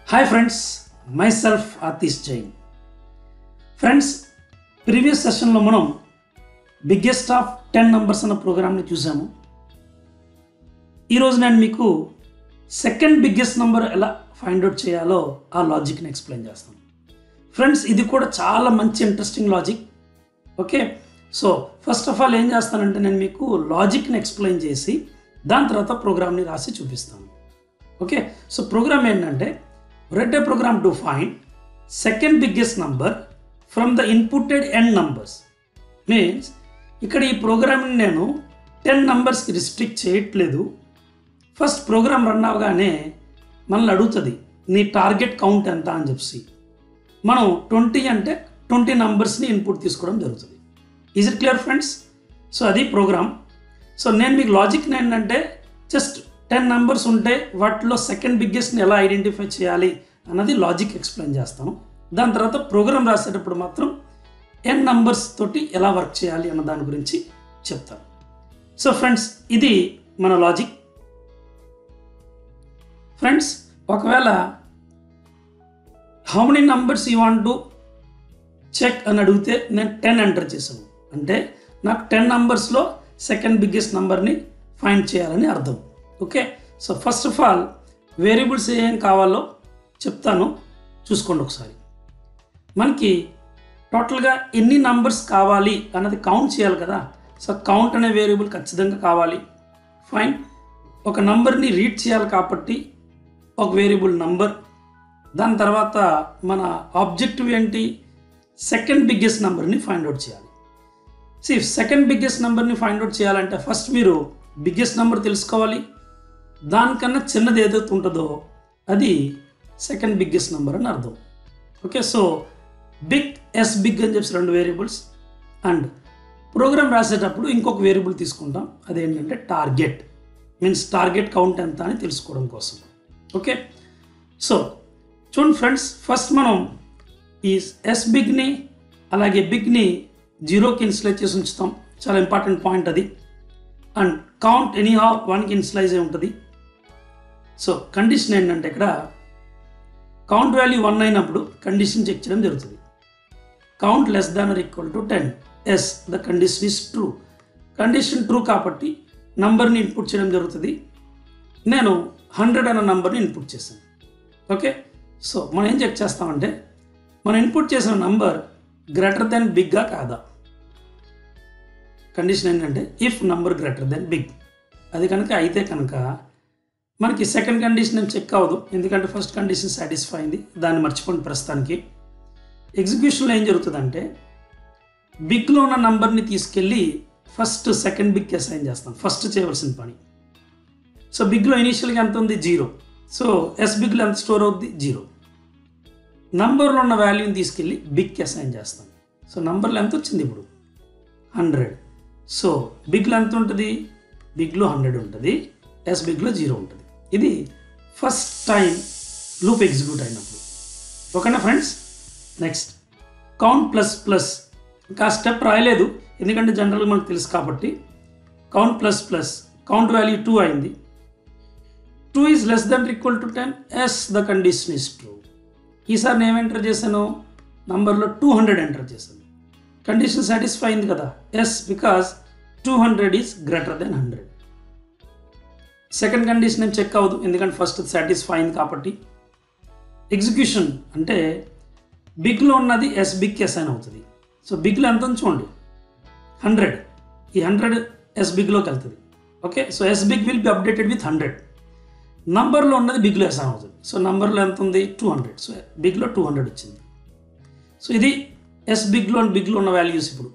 hi friends myself Atish Jain friends previous సెషన్లో మనం biggest of ten numbers అన్న ప్రోగ్రామ్ని చూసాము ఈరోజు నేను మీకు సెకండ్ బిగ్గెస్ట్ నంబర్ ఎలా ఫైండ్ అవుట్ చేయాలో ఆ లాజిక్ని ఎక్స్ప్లెయిన్ చేస్తాను ఫ్రెండ్స్ ఇది కూడా చాలా మంచి interesting logic okay so first of all ఏం చేస్తానంటే నేను మీకు లాజిక్ని ఎక్స్ప్లెయిన్ చేసి దాని తర్వాత ప్రోగ్రామ్ని రాసి చూపిస్తాను ఓకే సో ప్రోగ్రామ్ ఏంటంటే read a program to find second biggest number from the inputted and numbers means ఇక్కడ ఈ ప్రోగ్రామ్ని నేను టెన్ నంబర్స్కి రిస్ట్రిక్ట్ చేయట్లేదు ఫస్ట్ ప్రోగ్రామ్ రన్ అవగానే మనల్ని అడుగుతుంది నీ టార్గెట్ కౌంట్ ఎంత అని చెప్పి మనం ట్వంటీ అంటే ట్వంటీ నంబర్స్ని ఇన్పుట్ తీసుకోవడం జరుగుతుంది is it clear friends so అది ప్రోగ్రామ్ సో నేను మీకు లాజిక్ ఏంటంటే జస్ట్ టెన్ నంబర్స్ ఉంటే వాటిలో సెకండ్ బిగ్గెస్ట్ని ఎలా ఐడెంటిఫై చేయాలి అన్నది లాజిక్ ఎక్స్ప్లెయిన్ చేస్తాను దాని తర్వాత ప్రోగ్రామ్ రాసేటప్పుడు మాత్రం ఎన్ నంబర్స్ తోటి ఎలా వర్క్ చేయాలి అన్న దాని గురించి చెప్తాను సో ఫ్రెండ్స్ ఇది మన లాజిక్ ఫ్రెండ్స్ ఒకవేళ how many numbers you want to check అని అడిగితే నేను టెన్ ఎంటర్ చేశాను అంటే నాకు టెన్ నంబర్స్లో సెకండ్ బిగ్గెస్ట్ నంబర్ని ఫైండ్ చేయాలని అర్థం okay so first of all variables ఏం కావాలో చెప్తాను చూసుకోండి ఒకసారి మనకి టోటల్గా ఎన్ని నంబర్స్ కావాలి అన్నది కౌంట్ చేయాలి కదా సో కౌంట్ అనే వేరియబుల్ ఖచ్చితంగా కావాలి ఫైన్ ఒక నంబర్ని రీడ్ చేయాలి కాబట్టి ఒక వేరియబుల్ నంబర్ దాని తర్వాత మన ఆబ్జెక్టివ్ ఏంటి సెకండ్ బిగ్గెస్ట్ నెంబర్ని ఫైండ్ అవుట్ చేయాలి సి సెకండ్ బిగ్గెస్ట్ నెంబర్ని ఫైండ్ అవుట్ చేయాలంటే ఫస్ట్ మీరు బిగ్గెస్ట్ నెంబర్ తెలుసుకోవాలి దానికన్నా చిన్నది ఏదైతే ఉంటుందో అది సెకండ్ బిగ్గెస్ట్ నెంబర్ అని అర్థం okay so big S big అని చెప్పి రెండు వేరియబుల్స్ అండ్ ప్రోగ్రామ్ రాసేటప్పుడు ఇంకొక వేరియబుల్ తీసుకుంటాం అదేంటంటే టార్గెట్ మీన్స్ టార్గెట్ కౌంట్ ఎంత అని తెలుసుకోవడం కోసం ఓకే సో చూడండి ఫ్రెండ్స్ ఫస్ట్ మనం ఈ ఎస్ బిగ్ని అలాగే బిగ్ని జీరోకి ఇన్స్లైజ్ చేసి ఉంచుతాం చాలా ఇంపార్టెంట్ పాయింట్ అది అండ్ కౌంట్ ఎనీ హా వన్కి ఇన్స్లైజ్ అయి ఉంటుంది సో కండిషన్ ఏంటంటే ఇక్కడ కౌంట్ వాల్యూ వన్ అయినప్పుడు కండిషన్ చెక్ చేయడం జరుగుతుంది count less than or equal to ten yes the condition is true condition true కాబట్టి నంబర్ని ఇన్పుట్ చేయడం జరుగుతుంది నేను హండ్రెడ్ అన్న నంబర్ని ఇన్పుట్ చేశాను ఓకే సో మనం ఏం చెక్ చేస్తామంటే మనం ఇన్పుట్ చేసిన నంబర్ గ్రేటర్ దెన్ బిగ్గా కాదా కండిషన్ ఏంటంటే if number greater then big అది కనుక అయితే కనుక మనకి సెకండ్ కండిషన్ ఏం చెక్ అవ్వదు ఎందుకంటే ఫస్ట్ కండిషన్ సాటిస్ఫై అయింది దాన్ని మర్చిపోండి ప్రస్తుతానికి ఎగ్జిక్యూషన్లో ఏం జరుగుతుందంటే బిగ్లో ఉన్న నంబర్ని తీసుకెళ్ళి ఫస్ట్ సెకండ్ బిగ్కి అసైన్ చేస్తాం ఫస్ట్ చేయవలసిన పని సో బిగ్లో ఇనీషియల్గా ఎంత ఉంది జీరో సో ఎస్ బిగ్లో ఎంత స్టోర్ అవుద్ది జీరో నంబర్లో ఉన్న వాల్యూని తీసుకెళ్ళి బిగ్కి అసైన్ చేస్తాం సో నంబర్లో ఎంత వచ్చింది ఇప్పుడు హండ్రెడ్ సో బిగ్లో ఎంత ఉంటుంది బిగ్లో హండ్రెడ్ ఉంటుంది ఎస్ బిగ్లో జీరో ఉంటుంది ఇది ఫస్ట్ టైం లూప్ ఎగ్జిక్యూట్ అయినప్పుడు ఓకేనా friends next count plus plus ఇంకా స్టెప్ రాయలేదు ఎందుకంటే జనరల్గా మనకు తెలుసు కాబట్టి count plus plus count value two అయింది two is less then equal to ten yes the condition is true ఈసారి నేను ఎంటర్ చేశాను నంబర్లో టూ హండ్రెడ్ ఎంటర్ చేశాను కండిషన్ సాటిస్ఫై అయింది కదా yes because two hundred is greater then hundred second condition ఏం check అవ్వదు ఎందుకంటే ఫస్ట్ సాటిస్ఫై అయింది కాబట్టి ఎగ్జిక్యూషన్ అంటే బిగ్లో ఉన్నది ఎస్ బిగ్కి అసైన్ అవుతుంది సో బిగ్లో ఎంత ఉంది చూడండి హండ్రెడ్ ఈ హండ్రెడ్ ఎస్ బిగ్లోకి వెళ్తుంది okay so S big will be updated with hundred నంబర్లో ఉన్నది బిగ్లో అసైన్ అవుతుంది సో నంబర్లో ఎంత ఉంది టూ హండ్రెడ్ సో బిగ్లో టూ హండ్రెడ్ వచ్చింది సో ఇది ఎస్ బిగ్లో అండ్ బిగ్లో ఉన్న వాల్యూస్ ఇప్పుడు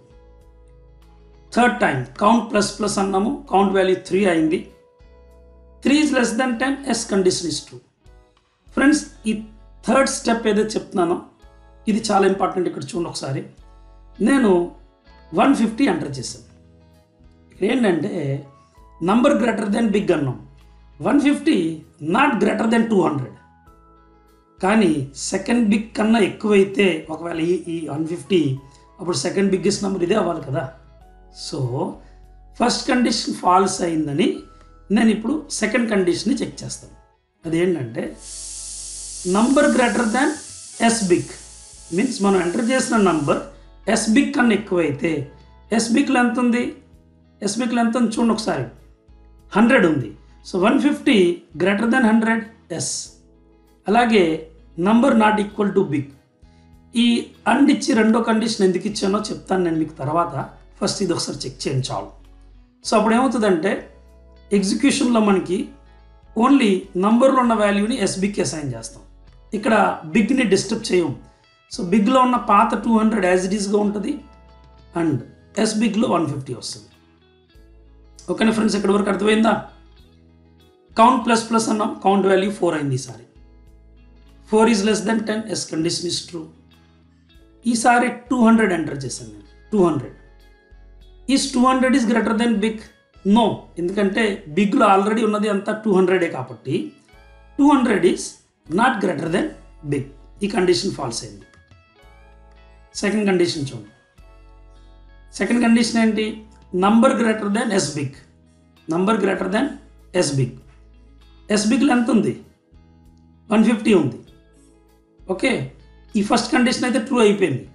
third time count plus plus అన్నాము కౌంట్ వాల్యూ త్రీ అయింది three is less then ten yes condition is true friends ఈ థర్డ్ స్టెప్ ఏదైతే చెప్తున్నానో ఇది చాలా ఇంపార్టెంట్ ఇక్కడ చూడండి ఒకసారి నేను వన్ ఫిఫ్టీ ఎంటర్ చేశాను ఇక్కడ ఏంటంటే నంబర్ గ్రేటర్ దెన్ బిగ్ అన్నాం one fifty not greater then two hundred కానీ సెకండ్ బిగ్ కన్నా ఎక్కువైతే ఒకవేళ ఈ ఈ వన్ ఫిఫ్టీ అప్పుడు సెకండ్ బిగ్గెస్ట్ నెంబర్ ఇదే అవ్వాలి కదా సో ఫస్ట్ కండిషన్ ఫాల్స్ అయిందని నేను ఇప్పుడు సెకండ్ కండిషన్ని చెక్ చేస్తాను అదేంటంటే number greater than S big means మనం ఎంటర్ చేసిన నంబర్ ఎస్ బిగ్ కన్నా ఎక్కువైతే ఎస్ బిగ్లో ఎంత ఉంది ఎస్ బిగ్లో ఎంత ఉంది చూడండి ఒకసారి హండ్రెడ్ ఉంది so one fifty greater than hundred yes అలాగే number not equal to big ఈ అండ్ ఇచ్చి రెండో కండిషన్ ఎందుకు ఇచ్చానో చెప్తాను నేను మీకు తర్వాత ఫస్ట్ ఇది ఒకసారి చెక్ చేయండి చాలు సో అప్పుడు ఏమవుతుందంటే ఎగ్జిక్యూషన్లో మనకి ఓన్లీ నంబర్లో ఉన్న వాల్యూని ఎస్బిక్కి అసైన్ చేస్తాం ఇక్కడ బిగ్ని డిస్టర్బ్ చేయం సో బిగ్లో ఉన్న పాత టూ హండ్రెడ్ యాజ్ ఇట్ ఈస్గా ఉంటుంది అండ్ ఎస్ బిగ్లో వన్ ఫిఫ్టీ వస్తుంది ఓకేనా ఫ్రెండ్స్ ఇక్కడ వరకు అర్థమైందా కౌంట్ ప్లస్ ప్లస్ అన్నాం కౌంట్ వాల్యూ ఫోర్ అయింది ఈసారి four is less then ten yes condition is true ఈసారి టూ హండ్రెడ్ ఎంటర్ చేశాను నేను two hundred is two hundred is greater then big no ఎందుకంటే బిగ్లో ఆల్రెడీ ఉన్నది అంతా టూ హండ్రెడే కాబట్టి two hundred is not greater then big ఈ కండిషన్ ఫాల్స్ అయింది సెకండ్ కండిషన్ చూడండి సెకండ్ కండిషన్ ఏంటి number greater then S big number greater then S big S బిగ్లో ఎంత ఉంది వన్ ఫిఫ్టీ ఉంది ఓకే ఈ ఫస్ట్ కండిషన్ అయితే ట్రూ అయిపోయింది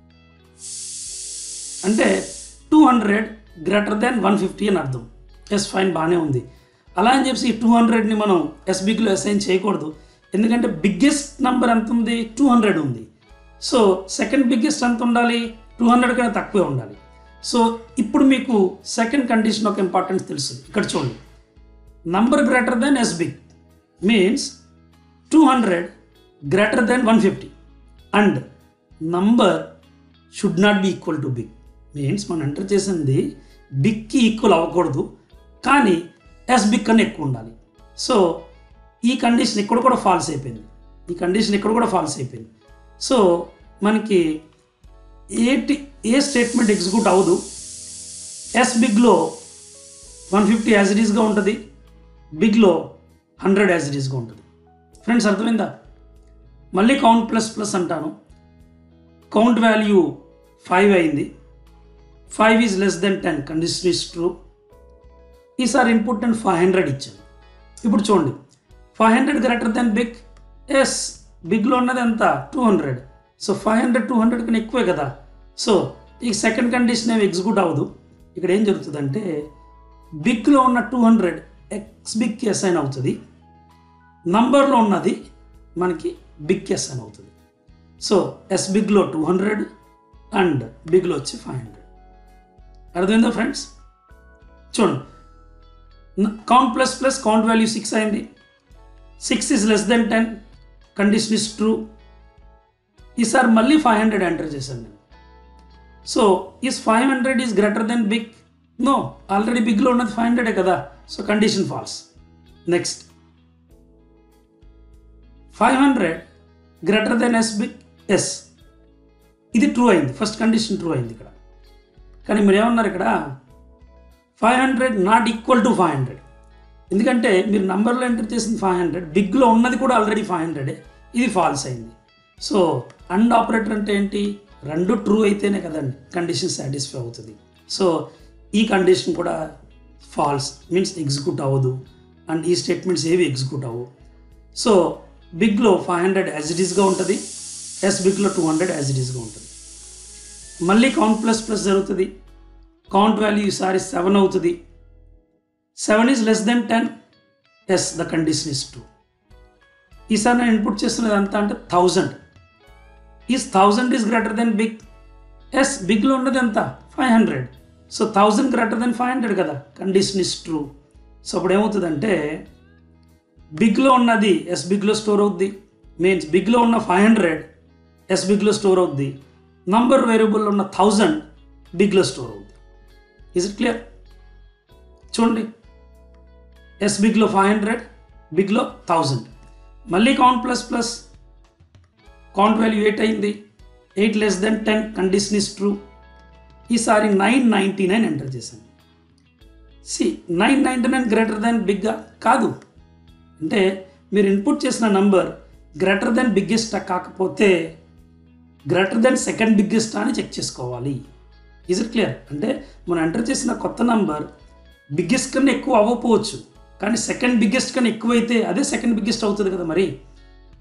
అంటే two hundred greater than one fifty అని అర్థం ఎస్ ఫైన్ బాగానే ఉంది అలా అని చెప్పి ఈ టూ హండ్రెడ్ని మనం ఎస్బిక్లో అసైన్ చేయకూడదు ఎందుకంటే బిగ్గెస్ట్ నెంబర్ ఎంత ఉంది టూ హండ్రెడ్ ఉంది సో సెకండ్ బిగ్గెస్ట్ ఎంత ఉండాలి టూ హండ్రెడ్ కన్నా తక్కువే ఉండాలి సో ఇప్పుడు మీకు సెకండ్ కండిషన్ ఒక ఇంపార్టెన్స్ తెలుసు ఇక్కడ చూడండి number greater than S big means two hundred greater than one fifty and number should not be equal to big means మనం ఎంటర్ చేసింది బిగ్కి ఈక్వల్ అవ్వకూడదు కానీ ఎస్ బిగ్ కన్నా ఎక్కువ ఉండాలి సో ఈ కండిషన్ ఇక్కడ కూడా ఫాల్స్ అయిపోయింది ఈ కండిషన్ ఇక్కడ కూడా ఫాల్స్ అయిపోయింది సో మనకి ఏటి ఏ స్టేట్మెంట్ ఎగ్జిక్యూట్ అవ్వదు ఎస్ బిగ్లో వన్ ఫిఫ్టీ యాజ్ ఇట్ ఈస్గా ఉంటుంది బిగ్లో హండ్రెడ్ యాజ్ ఇట్ ఈస్గా ఉంటుంది ఫ్రెండ్స్ అర్థమైందా మళ్ళీ కౌంట్ ప్లస్ ప్లస్ అంటాను కౌంట్ వాల్యూ ఫైవ్ అయింది five is less then ten condition is true ఈసారి ఇన్పుట్ నేను ఫైవ్ హండ్రెడ్ ఇచ్చాను ఇప్పుడు చూడండి five hundred greater then big S బిగ్లో ఉన్నది ఎంత two hundred so five hundred two hundred కన్నా ఎక్కువే కదా సో ఈ సెకండ్ కండిషన్ ఏమి ఎగ్జిక్యూట్ అవ్వదు ఇక్కడ ఏం జరుగుతుందంటే బిగ్లో ఉన్న టూ హండ్రెడ్ ఎక్స్ బిగ్కి అసైన్ అవుతుంది నంబర్లో ఉన్నది మనకి బిగ్ అసైన్ అవుతుంది సో ఎస్ బిగ్లో టూ హండ్రెడ్ అండ్ బిగ్లో వచ్చి ఫైవ్ హండ్రెడ్ అర్థమైందా ఫ్రెండ్స్ చూడండి count plus plus count value six అయింది six is less then ten condition is true ఈసారి మళ్ళీ ఫైవ్ హండ్రెడ్ ఎంటర్ చేశాను నేను so is five hundred is greater then big no already బిగ్లో ఉన్నది ఫైవ్ హండ్రెడే కదా so condition false next five hundred greater then S big yes ఇది true అయింది ఫస్ట్ కండిషన్ ట్రూ అయింది ఇక్కడ కానీ మీరు ఏమన్నారు ఇక్కడ five hundred not equal to five hundred ఎందుకంటే మీరు నంబర్లో ఎంటర్ చేసింది ఫైవ్ హండ్రెడ్ బిగ్లో ఉన్నది కూడా ఆల్రెడీ ఫైవ్ హండ్రెడే ఇది ఫాల్స్ అయింది సో అండ్ ఆపరేటర్ అంటే ఏంటి రెండు ట్రూ అయితేనే కదండి కండిషన్ సాటిస్ఫై అవుతుంది సో ఈ కండిషన్ కూడా ఫాల్స్ మీన్స్ ఎగ్జిక్యూట్ అవ్వదు అండ్ ఈ స్టేట్మెంట్స్ ఏవి ఎగ్జిక్యూట్ అవ్వవు సో బిగ్లో ఫైవ్ హండ్రెడ్ యాజ్ ఇట్ ఈస్గా ఉంటుంది ఎస్ బిగ్లో టూ హండ్రెడ్ యాజ్ ఇట్ ఈస్గా ఉంటుంది మళ్ళీ కౌంట్ ప్లస్ ప్లస్ జరుగుతుంది కౌంట్ వాల్యూ ఈసారి సెవెన్ అవుతుంది seven is less then ten yes the condition is true ఈసారి నేను ఇన్పుట్ చేస్తున్నది ఎంత అంటే thousand is thousand is greater then big S బిగ్లో ఉన్నది ఎంత five hundred so thousand greater than five hundred కదా కండిషన్ ఇస్ ట్రూ సో అప్పుడు ఏమవుతుందంటే బిగ్లో ఉన్నది ఎస్ బిగ్లో స్టోర్ అవుద్ది మీన్స్ బిగ్లో ఉన్న ఫైవ్ హండ్రెడ్ ఎస్ బిగ్లో స్టోర్ అవుద్ది నంబర్ వేరియబుల్లో ఉన్న థౌజండ్ బిగ్లో స్టోర్ అవుద్ది ఇస్ ఇట్ క్లియర్ చూడండి ఎస్ బిగ్లో ఫైవ్ హండ్రెడ్ బిగ్లో థౌజండ్ మళ్ళీ count plus plus count value eight అయింది eight less then ten condition is true ఈసారి నైన్ నైంటీ నైన్ ఎంటర్ చేశాను see nine ninety nine greater than బిగ్గా కాదు అంటే మీరు ఇన్పుట్ చేసిన నంబర్ గ్రేటర్ దెన్ బిగ్గెస్ట్ కాకపోతే గ్రేటర్ దెన్ సెకండ్ బిగ్గెస్ట్ అని చెక్ చేసుకోవాలి ఈజ్ ఇట్ క్లియర్ అంటే మనం ఎంటర్ చేసిన కొత్త నంబర్ బిగ్గెస్ట్ కన్నా ఎక్కువ అవ్వకపోవచ్చు కానీ సెకండ్ బిగ్గెస్ట్ కన్నా ఎక్కువైతే అదే సెకండ్ బిగ్గెస్ట్ అవుతుంది కదా మరి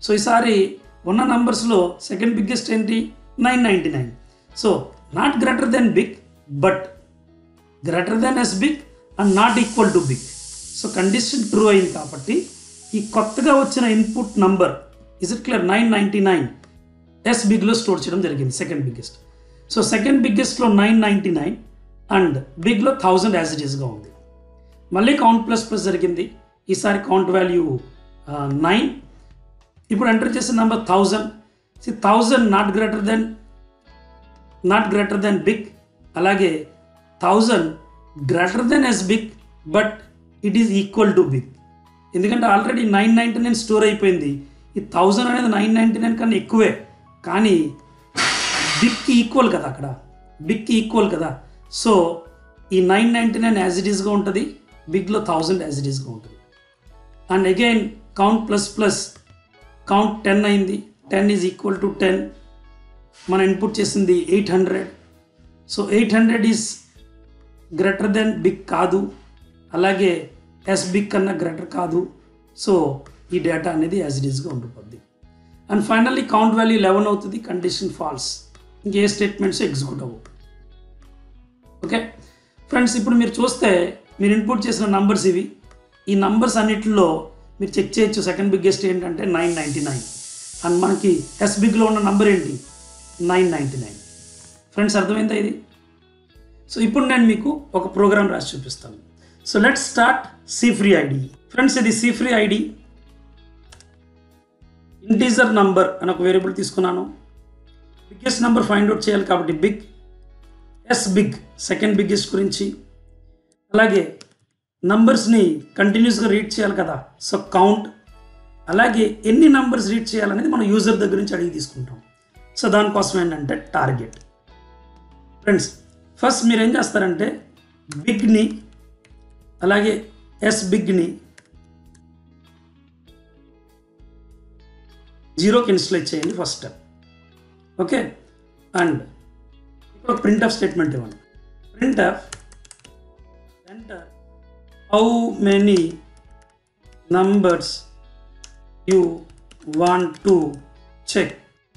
సో ఈసారి ఉన్న నంబర్స్లో సెకండ్ బిగ్గెస్ట్ ఏంటి nine ninety nine so not greater then big but greater then S big and not equal to big so condition true అయింది కాబట్టి ఈ కొత్తగా వచ్చిన input number is it clear nine ninety nine S బిగ్లో store చేయడం జరిగింది second biggest so second బిగ్గెస్ట్లో nine ninety nine and బిగ్లో థౌజండ్ యాజ్ ఇట్ ఈస్గా ఉంది మళ్ళీ కౌంట్ ప్లస్ ప్లస్ జరిగింది ఈసారి కౌంట్ వాల్యూ నైన్ ఇప్పుడు ఎంటర్ చేసిన number thousand see thousand not greater than not greater then big అలాగే thousand greater then S big but it is equal to big ఎందుకంటే already nine ninety nine store అయిపోయింది ఈ thousand అనేది nine ninety nine కన్నా ఎక్కువే కానీ బిగ్కి equal కదా అక్కడ బిగ్కి ఈక్వల్ కదా సో ఈ nine ninety nine as it ఈస్గా ఉంటుంది బిగ్లో థౌజండ్ యాజ్ ఇట్ ఈస్గా ఉంటుంది and again count plus plus count ten అయింది ten is equal to ten మనం ఇన్పుట్ చేసింది eight hundred so eight hundred is greater then big కాదు అలాగే ఎస్ బిగ్ కన్నా గ్రేటర్ కాదు సో ఈ డేటా అనేది యాజ్ ఇట్ ఈస్గా ఉండిపోద్ది and finally count value eleven అవుతుంది కండిషన్ ఫాల్స్ ఇంకే స్టేట్మెంట్స్ ఎగ్జిక్యూట్ అవ్వవు ఓకే ఫ్రెండ్స్ ఇప్పుడు మీరు చూస్తే మీరు ఇన్పుట్ చేసిన నంబర్స్ ఇవి ఈ నంబర్స్ అన్నిటిలో మీరు చెక్ చేయొచ్చు సెకండ్ బిగ్గెస్ట్ ఏంటంటే నైన్ నైంటీ నైన్ అండ్ మనకి ఎస్ బిగ్లో ఉన్న నంబర్ ఏంటి నైన్ నైంటీ నైన్ ఫ్రెండ్స్ అర్థమైందా ఇది సో ఇప్పుడు నేను మీకు ఒక ప్రోగ్రామ్ రాసి చూపిస్తాను so let start C free ID friends ఇది C free ID integer number అని ఒక వేరియబుల్ తీసుకున్నాను బిగ్గెస్ట్ నెంబర్ ఫైండ్ అవుట్ చేయాలి కాబట్టి big S big second biggest గురించి అలాగే నంబర్స్ని కంటిన్యూస్గా రీడ్ చేయాలి కదా సో కౌంట్ అలాగే ఎన్ని నంబర్స్ రీడ్ చేయాలనేది మనం యూజర్ దగ్గర నుంచి అడిగి తీసుకుంటాం సో దానికోసం ఏంటంటే టార్గెట్ ఫ్రెండ్స్ ఫస్ట్ మీరు ఏం చేస్తారంటే బిగ్ని అలాగే ఎస్ బిగ్ని జీరోకి ఇన్స్టలేట్ చేయండి ఫస్ట్ స్టెప్ ఓకే అండ్ ఇప్పుడు ప్రింట్ ఆఫ్ స్టేట్మెంట్ ఇవ్వండి printf enter how many numbers you want to check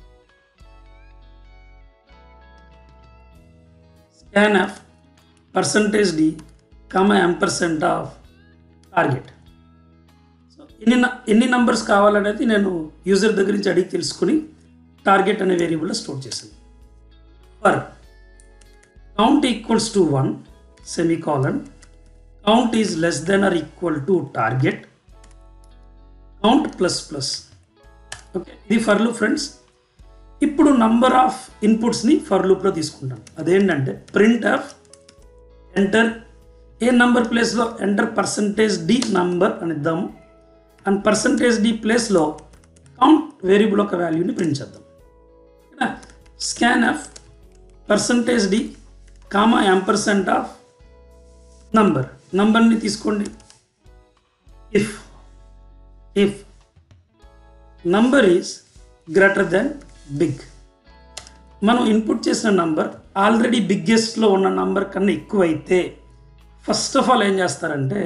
scanf percentage d comma ampersand of target so ఎన్ని న- ఎన్ని నంబర్స్ కావాలనేది నేను యూజర్ దగ్గర నుంచి అడిగి తెలుసుకుని టార్గెట్ అనే వేరియబుల్లో స్టోర్ చేశాను for count equals to one semicolon count is less than or equal to target count plus plus okay ఇది ఫర్ లూప్ ఫ్రెండ్స్ ఇప్పుడు నంబర్ ఆఫ్ ఇన్పుట్స్ని ఫర్ లూప్లో తీసుకుంటాం అదేంటంటే printf enter a number ప్లేస్లో ఎంటర్ పర్సంటేజ్ డి నంబర్ అని ఇద్దాము and percentage d ప్లేస్లో కౌంట్ వేరియబుల్ ఒక వాల్యూని ప్రింట్ చేద్దాం scanf percentage d comma ampersand of number నంబర్ని తీసుకోండి if if number is greater then big మనం ఇన్పుట్ చేసిన నంబర్ ఆల్రెడీ బిగ్గెస్ట్లో ఉన్న నంబర్ కన్నా ఎక్కువైతే ఫస్ట్ ఆఫ్ ఆల్ ఏం చేస్తారంటే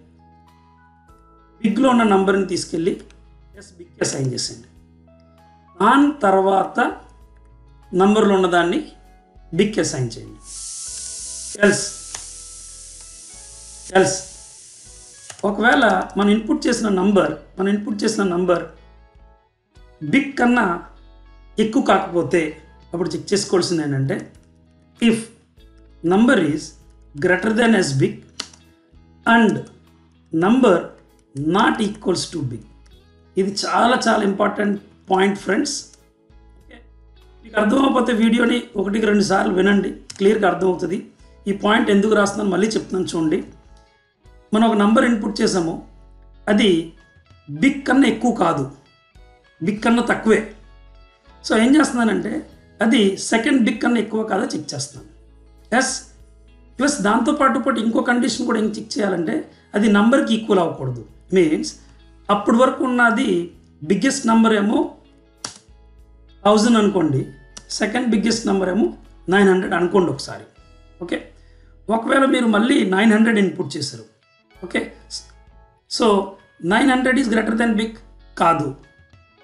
బిగ్లో ఉన్న నంబర్ని తీసుకెళ్ళి ఎస్ బిగ్ అసైన్ చేసేయండి దాని తర్వాత నంబర్లో ఉన్నదాన్ని బిగ్ అసైన్ చేయండి ఎల్స్ ఎల్స్ ఒకవేళ మనం ఇన్పుట్ చేసిన నంబర్ మనం ఇన్పుట్ చేసిన నంబర్ బిగ్ కన్నా ఎక్కువ కాకపోతే అప్పుడు చెక్ చేసుకోవాల్సింది ఏంటంటే if number is greater then S big and number not equals to big ఇది చాలా చాలా ఇంపార్టెంట్ పాయింట్ ఫ్రెండ్స్ మీకు అర్థమైపోతే వీడియోని ఒకటికి రెండు సార్లు వినండి క్లియర్గా అర్థమవుతుంది ఈ పాయింట్ ఎందుకు రాస్తున్నాను మళ్ళీ చెప్తున్నాను చూడండి మనం ఒక నంబర్ ఇన్పుట్ చేసాము అది బిగ్ కన్నా ఎక్కువ కాదు బిగ్ కన్నా తక్కువే సో ఏం చేస్తున్నానంటే అది సెకండ్ బిగ్ కన్నా ఎక్కువ కాదా చెక్ చేస్తున్నాను ఎస్ ప్లస్ దాంతోపాటు పాటు ఇంకో కండిషన్ కూడా ఏం చెక్ చేయాలంటే అది నంబర్కి ఈక్వల్ అవ్వకూడదు మీన్స్ అప్పటి వరకు ఉన్నది బిగ్గెస్ట్ నంబర్ ఏమో థౌజండ్ అనుకోండి సెకండ్ బిగ్గెస్ట్ నెంబర్ ఏమో నైన్ హండ్రెడ్ అనుకోండి ఒకసారి ఓకే ఒకవేళ మీరు మళ్ళీ నైన్ హండ్రెడ్ ఇన్పుట్ చేశారు okay so nine hundred is greater then big కాదు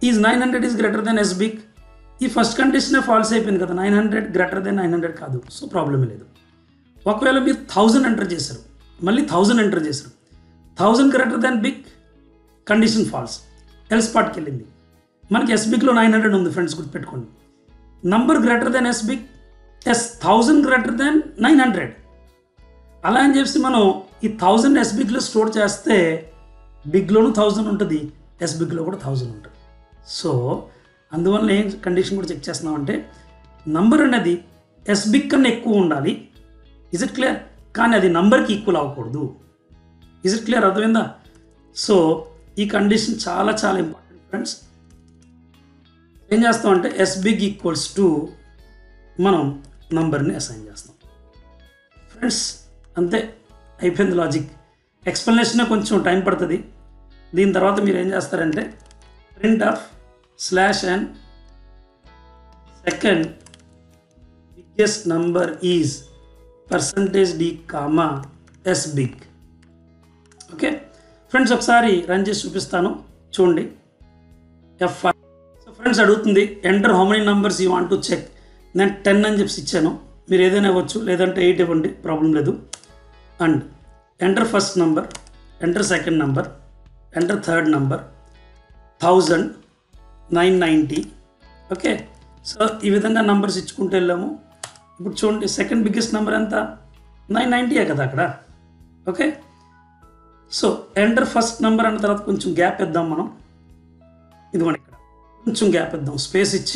is nine hundred is greater then S big ఈ ఫస్ట్ కండిషనే ఫాల్స్ అయిపోయింది కదా nine hundred greater than nine hundred కాదు సో ప్రాబ్లమే లేదు ఒకవేళ మీరు థౌజండ్ ఎంటర్ చేశారు మళ్ళీ థౌజండ్ ఎంటర్ చేశారు thousand greater then big condition false ఎల్ స్పాట్కి వెళ్ళింది మనకి ఎస్ బిగ్లో నైన్ హండ్రెడ్ ఉంది ఫ్రెండ్స్ గుర్తుపెట్టుకోండి number greater then S big yes thousand greater than nine hundred అలా అని చెప్పి మనం ఈ థౌజండ్ ఎస్ బిగ్లో స్టోర్ చేస్తే బిగ్లోను థౌజండ్ ఉంటుంది ఎస్ బిగ్లో కూడా థౌజండ్ ఉంటుంది సో అందువల్ల ఏం కండిషన్ కూడా చెక్ చేస్తున్నామంటే నంబర్ అనేది ఎస్ బిగ్ కన్నా ఎక్కువ ఉండాలి ఇజ్ ఇట్ క్లియర్ కానీ అది నంబర్కి ఈక్వల్ అవ్వకూడదు ఇజ్ ఇట్ క్లియర్ అర్థమైందా సో ఈ కండిషన్ చాలా చాలా ఇంపార్టెంట్ ఫ్రెండ్స్ ఏం చేస్తామంటే ఎస్ బిగ్ ఈక్వల్స్ టు మనం నంబర్ని అసైన్ చేస్తాం ఫ్రెండ్స్ అంతే అయిపోయింది లాజిక్ ఎక్స్ప్లెనేషన్ కొంచెం టైం పడుతుంది దీని తర్వాత మీరు ఏం చేస్తారంటే printf slash and second biggest number is percentage d comma S big okay friends ఒకసారి రన్ చేసి చూపిస్తాను చూడండి ఎఫ్ సో ఫ్రెండ్స్ అడుగుతుంది enter how many numbers you want to check నేను టెన్ అని చెప్పి ఇచ్చాను మీరు ఏదైనా ఇవ్వచ్చు లేదంటే ఎయిట్ ఇవ్వండి ప్రాబ్లం లేదు and enter first number enter second number enter third number thousand nine ninety okay so ఈ విధంగా నంబర్స్ ఇచ్చుకుంటూ వెళ్ళాము ఇప్పుడు చూడండి సెకండ్ బిగ్గెస్ట్ నెంబర్ ఎంత నైన్ నైంటీయే కదా అక్కడ okay so enter first number అన్న తర్వాత కొంచెం గ్యాప్ ఇద్దాం మనం ఇదిగోండి ఇక్కడ కొంచెం గ్యాప్ ఇద్దాం స్పేస్ ఇచ్చి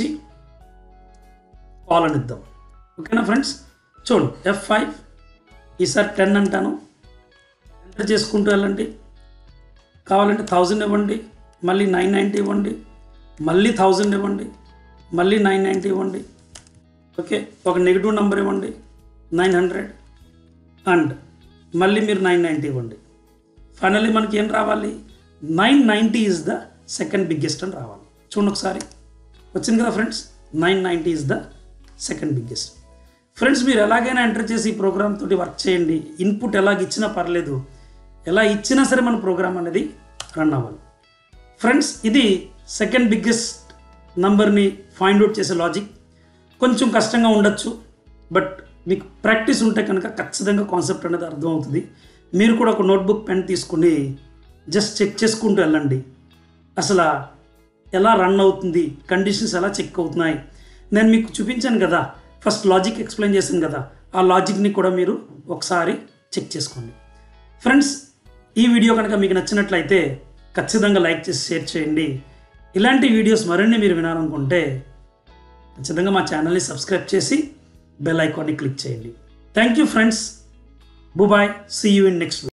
కాలన్ ఇద్దాం ఓకేనా ఫ్రెండ్స్ చూడండి ఎఫ్ ఫైవ్ ఈసారి టెన్ అంటాను ఎంటర్ చేసుకుంటూ వెళ్ళండి కావాలంటే థౌజండ్ ఇవ్వండి మళ్ళీ నైన్ నైంటీ ఇవ్వండి మళ్ళీ థౌజండ్ ఇవ్వండి మళ్ళీ నైన్ నైంటీ ఇవ్వండి ఓకే ఒక నెగిటివ్ నెంబర్ ఇవ్వండి నైన్ హండ్రెడ్ అండ్ మళ్ళీ మీరు నైన్ నైంటీ ఇవ్వండి ఫైనల్లీ మనకి ఏం రావాలి nine ninety is the second biggest అని రావాలి చూడండి ఒకసారి వచ్చింది కదా friends nine ninety is the second biggest friends మీరు ఎలాగైనా ఎంటర్ చేసి ఈ ప్రోగ్రామ్ తోటి వర్క్ చేయండి ఇన్పుట్ ఎలాగ ఇచ్చినా పర్లేదు ఎలా ఇచ్చినా సరే మన ప్రోగ్రామ్ అనేది రన్ అవ్వాలి ఫ్రెండ్స్ ఇది సెకండ్ బిగ్గెస్ట్ నంబర్ని ఫైండ్ అవుట్ చేసే లాజిక్ కొంచెం కష్టంగా ఉండొచ్చు బట్ మీకు ప్రాక్టీస్ ఉంటే కనుక ఖచ్చితంగా కాన్సెప్ట్ అనేది అర్థమవుతుంది మీరు కూడా ఒక నోట్బుక్ పెన్ తీసుకుని జస్ట్ చెక్ చేసుకుంటూ వెళ్ళండి అసలు ఎలా రన్ అవుతుంది కండిషన్స్ ఎలా చెక్ అవుతున్నాయి నేను మీకు చూపించాను కదా ఫస్ట్ లాజిక్ ఎక్స్ప్లెయిన్ చేశాను కదా ఆ లాజిక్ని కూడా మీరు ఒకసారి చెక్ చేసుకోండి ఫ్రెండ్స్ ఈ వీడియో కనుక మీకు నచ్చినట్లయితే ఖచ్చితంగా లైక్ చేసి షేర్ చేయండి ఇలాంటి వీడియోస్ మరిన్ని మీరు వినాలనుకుంటే ఖచ్చితంగా మా ఛానల్ని సబ్స్క్రైబ్ చేసి బెల్ ఐకాన్ని క్లిక్ చేయండి thank you friends bye bye see you in next